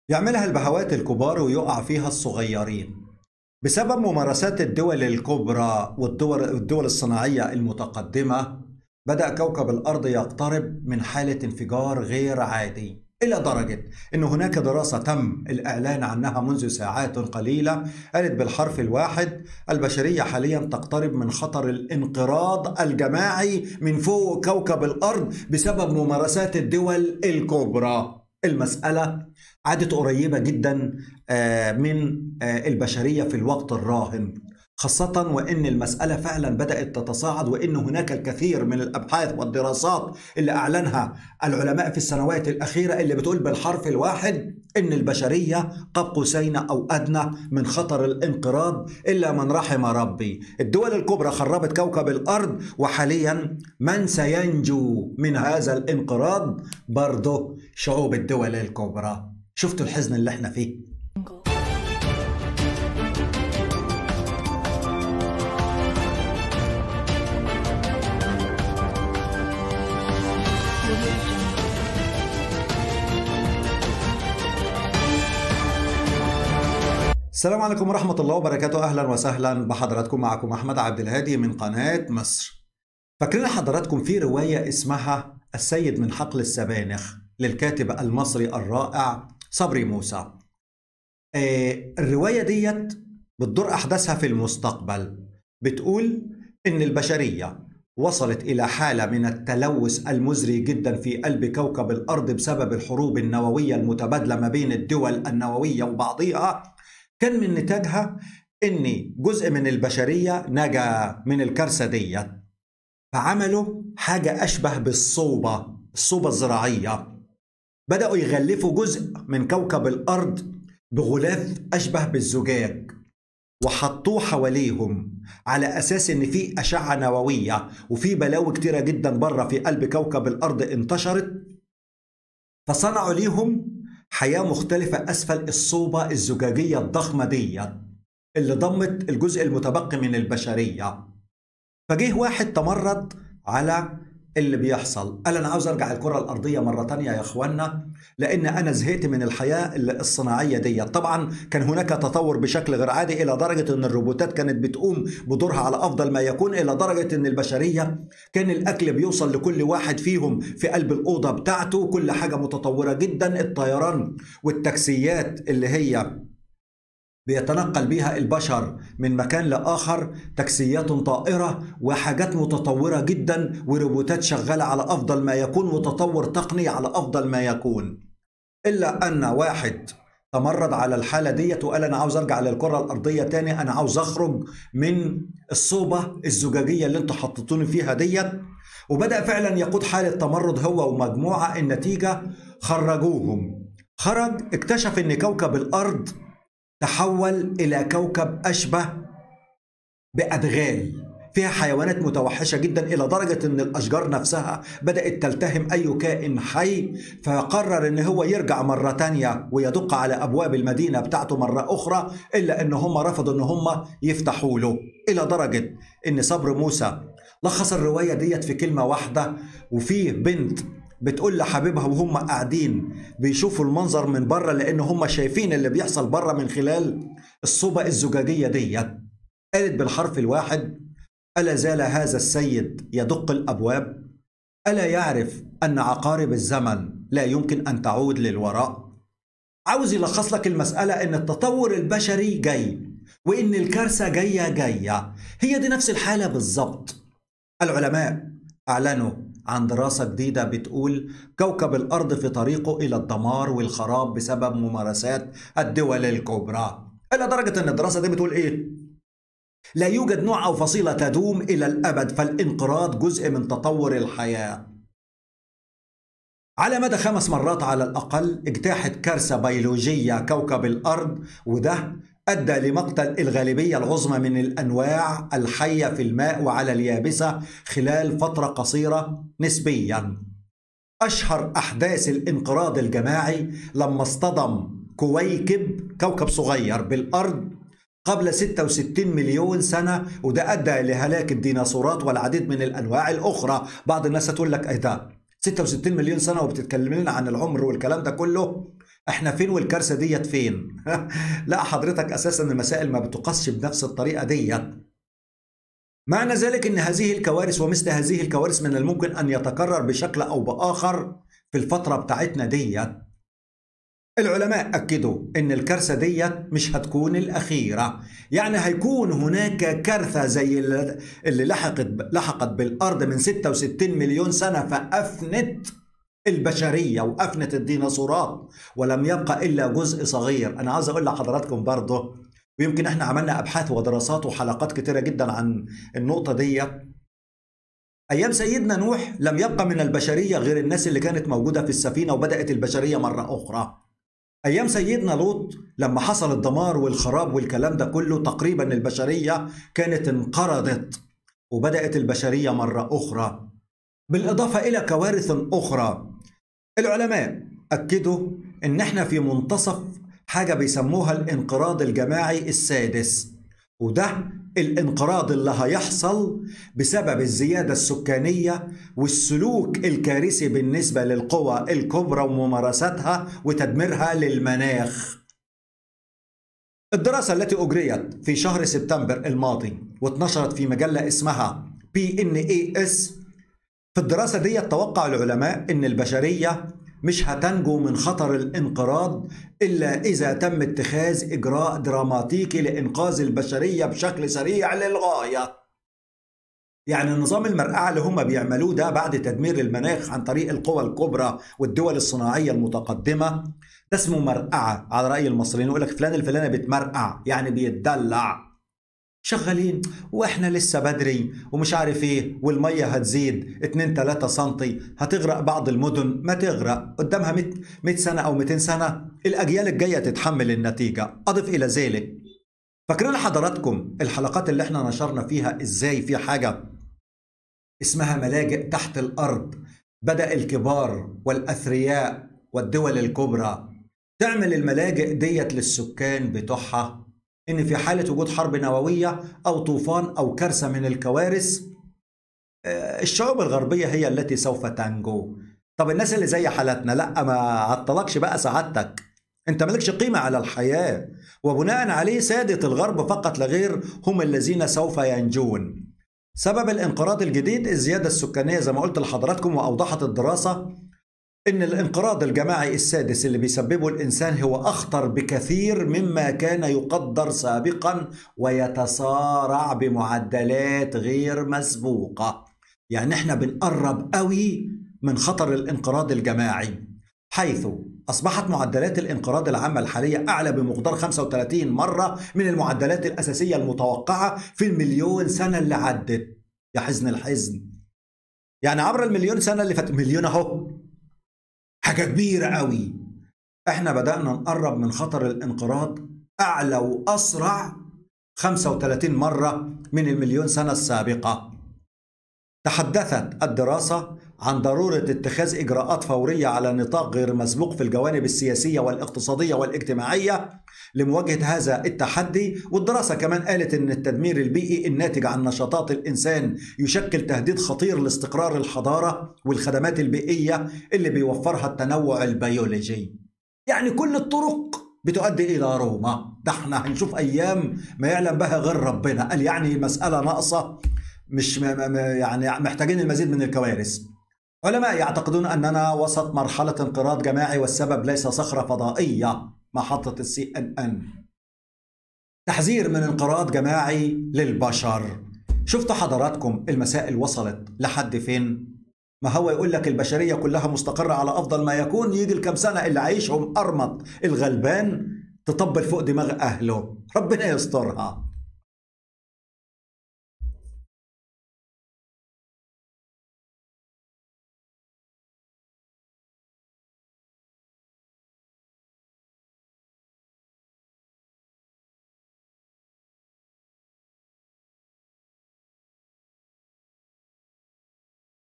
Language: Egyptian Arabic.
يعملها البهوات الكبار ويقع فيها الصغيرين بسبب ممارسات الدول الكبرى والدول الدول الصناعية المتقدمة بدأ كوكب الأرض يقترب من حالة انفجار غير عادي إلى درجة أن هناك دراسة تم الإعلان عنها منذ ساعات قليلة قالت بالحرف الواحد البشرية حاليا تقترب من خطر الانقراض الجماعي من فوق كوكب الأرض بسبب ممارسات الدول الكبرى المسألة عادت قريبة جدا آه، من آه، البشرية في الوقت الراهن خاصة وإن المسألة فعلا بدأت تتصاعد وإن هناك الكثير من الأبحاث والدراسات اللي أعلنها العلماء في السنوات الأخيرة اللي بتقول بالحرف الواحد إن البشرية قاب قوسين أو أدنى من خطر الانقراض إلا من رحم ربي الدول الكبرى خربت كوكب الأرض وحاليا من سينجو من هذا الانقراض برضه شعوب الدول الكبرى شفتوا الحزن اللي احنا فيه السلام عليكم ورحمة الله وبركاته أهلا وسهلا بحضراتكم معكم أحمد عبد الهادي من قناة مصر فاكرين حضراتكم في رواية اسمها السيد من حقل السبانخ للكاتب المصري الرائع صبري موسى آه الرواية ديت بتدور أحداثها في المستقبل بتقول إن البشرية وصلت إلى حالة من التلوث المزري جدا في قلب كوكب الأرض بسبب الحروب النووية المتبادلة ما بين الدول النووية وبعضها كان من نتاجها ان جزء من البشريه نجا من الكارثه ديت فعملوا حاجه اشبه بالصوبه الصوبه الزراعيه بداوا يغلفوا جزء من كوكب الارض بغلاف اشبه بالزجاج وحطوه حواليهم على اساس ان في اشعه نوويه وفي بلاوي كتيره جدا بره في قلب كوكب الارض انتشرت فصنعوا ليهم حياة مختلفة أسفل الصوبة الزجاجية الضخمة دي اللي ضمت الجزء المتبقي من البشرية فجه واحد تمرد على اللي بيحصل قال انا عاوز ارجع الكره الارضيه مره تانية يا اخوانا لان انا زهقت من الحياه الصناعيه دي طبعا كان هناك تطور بشكل غير عادي الى درجه ان الروبوتات كانت بتقوم بدورها على افضل ما يكون الى درجه ان البشريه كان الاكل بيوصل لكل واحد فيهم في قلب الاوضه بتاعته كل حاجه متطوره جدا الطيران والتاكسيات اللي هي بيتنقل بها البشر من مكان لآخر تاكسيات طائرة وحاجات متطورة جدا وروبوتات شغالة على أفضل ما يكون وتطور تقني على أفضل ما يكون إلا أن واحد تمرد على الحالة ديت وقال أنا عاوز أرجع للكرة الأرضية تاني أنا عاوز أخرج من الصوبة الزجاجية اللي أنتوا حطيتوني فيها ديت وبدأ فعلا يقود حالة تمرد هو ومجموعة النتيجة خرجوهم خرج اكتشف ان كوكب الارض تحول إلى كوكب أشبه بأدغال فيها حيوانات متوحشة جدا إلى درجة أن الأشجار نفسها بدأت تلتهم أي كائن حي فقرر أن هو يرجع مرة تانية ويدق على أبواب المدينة بتاعته مرة أخرى إلا أن هم رفضوا أن هم يفتحوا له إلى درجة أن صبر موسى لخص الرواية ديت في كلمة واحدة وفيه بنت بتقول لحبيبها وهم قاعدين بيشوفوا المنظر من بره لان هم شايفين اللي بيحصل بره من خلال الصوبة الزجاجية ديت قالت بالحرف الواحد ألا زال هذا السيد يدق الأبواب ألا يعرف أن عقارب الزمن لا يمكن أن تعود للوراء عاوز يلخص لك المسألة أن التطور البشري جاي وإن الكارثة جاية جاية هي دي نفس الحالة بالظبط العلماء أعلنوا عن دراسة جديدة بتقول كوكب الأرض في طريقه إلى الدمار والخراب بسبب ممارسات الدول الكبرى إلى درجة أن الدراسة دي بتقول إيه؟ لا يوجد نوع أو فصيلة تدوم إلى الأبد فالانقراض جزء من تطور الحياة على مدى خمس مرات على الأقل اجتاحت كارثة بيولوجية كوكب الأرض وده أدى لمقتل الغالبية العظمى من الأنواع الحية في الماء وعلى اليابسة خلال فترة قصيرة نسبيا أشهر أحداث الانقراض الجماعي لما اصطدم كويكب كوكب صغير بالأرض قبل 66 مليون سنة وده أدى لهلاك الديناصورات والعديد من الأنواع الأخرى بعض الناس هتقول لك إيه ده 66 مليون سنة وبتتكلم لنا عن العمر والكلام ده كله احنا فين والكارثه ديت فين لا حضرتك اساسا المسائل ما بتقاسش بنفس الطريقه ديت معنى ذلك ان هذه الكوارث ومثل هذه الكوارث من الممكن ان يتكرر بشكل او باخر في الفتره بتاعتنا ديت العلماء أكدوا إن الكارثة ديت مش هتكون الأخيرة يعني هيكون هناك كارثة زي اللي لحقت لحقت بالأرض من 66 مليون سنة فأفنت البشرية وأفنت الديناصورات ولم يبقى إلا جزء صغير أنا عاوز أقول لحضراتكم برضه ويمكن احنا عملنا أبحاث ودراسات وحلقات كتيرة جدا عن النقطة دي أيام سيدنا نوح لم يبقى من البشرية غير الناس اللي كانت موجودة في السفينة وبدأت البشرية مرة أخرى أيام سيدنا لوط لما حصل الدمار والخراب والكلام ده كله تقريبا البشرية كانت انقرضت وبدأت البشرية مرة أخرى بالإضافة إلى كوارث أخرى العلماء أكدوا إن إحنا في منتصف حاجة بيسموها الانقراض الجماعي السادس وده الانقراض اللي هيحصل بسبب الزيادة السكانية والسلوك الكارثي بالنسبة للقوى الكبرى وممارستها وتدميرها للمناخ الدراسة التي أجريت في شهر سبتمبر الماضي واتنشرت في مجلة اسمها PNAS في الدراسة دي توقع العلماء أن البشرية مش هتنجو من خطر الانقراض إلا إذا تم اتخاذ إجراء دراماتيكي لإنقاذ البشرية بشكل سريع للغاية يعني نظام المرقعة اللي هم بيعملوه ده بعد تدمير المناخ عن طريق القوى الكبرى والدول الصناعية المتقدمة ده اسمه مرقعة على رأي المصريين يقول لك فلان الفلاني بيتمرقع يعني بيتدلع شغالين واحنا لسه بدري ومش عارف ايه والميه هتزيد 2 3 سم هتغرق بعض المدن ما تغرق قدامها 100 100 سنه او 200 سنه الاجيال الجايه تتحمل النتيجه اضف الى ذلك فاكرين حضراتكم الحلقات اللي احنا نشرنا فيها ازاي في حاجه اسمها ملاجئ تحت الارض بدا الكبار والاثرياء والدول الكبرى تعمل الملاجئ ديت للسكان بتوعها ان في حاله وجود حرب نوويه او طوفان او كارثه من الكوارث آه، الشعوب الغربيه هي التي سوف تنجو طب الناس اللي زي حالتنا لا ما عطلكش بقى سعادتك انت مالكش قيمه على الحياه وبناء عليه ساده الغرب فقط لا غير هم الذين سوف ينجون سبب الانقراض الجديد الزياده السكانيه زي ما قلت لحضراتكم واوضحت الدراسه إن الانقراض الجماعي السادس اللي بيسببه الإنسان هو أخطر بكثير مما كان يقدر سابقا ويتسارع بمعدلات غير مسبوقة يعني احنا بنقرب قوي من خطر الانقراض الجماعي حيث أصبحت معدلات الانقراض العامة الحالية أعلى بمقدار 35 مرة من المعدلات الأساسية المتوقعة في المليون سنة اللي عدت يا حزن الحزن يعني عبر المليون سنة اللي فاتت مليون أهو حاجة كبيرة قوي احنا بدأنا نقرب من خطر الانقراض أعلى وأسرع 35 مرة من المليون سنة السابقة تحدثت الدراسة عن ضرورة اتخاذ إجراءات فورية على نطاق غير مسبوق في الجوانب السياسية والاقتصادية والاجتماعية لمواجهة هذا التحدي والدراسة كمان قالت أن التدمير البيئي الناتج عن نشاطات الإنسان يشكل تهديد خطير لاستقرار الحضارة والخدمات البيئية اللي بيوفرها التنوع البيولوجي يعني كل الطرق بتؤدي إلى روما ده احنا هنشوف أيام ما يعلم بها غير ربنا قال يعني مسألة ناقصة مش يعني محتاجين المزيد من الكوارث علماء يعتقدون أننا وسط مرحلة انقراض جماعي والسبب ليس صخرة فضائية محطة السي ان ان تحذير من انقراض جماعي للبشر شفتوا حضراتكم المسائل وصلت لحد فين ما هو يقول لك البشرية كلها مستقرة على أفضل ما يكون يجي الكم سنة اللي عايشهم أرمط الغلبان تطبل فوق دماغ أهله ربنا يسترها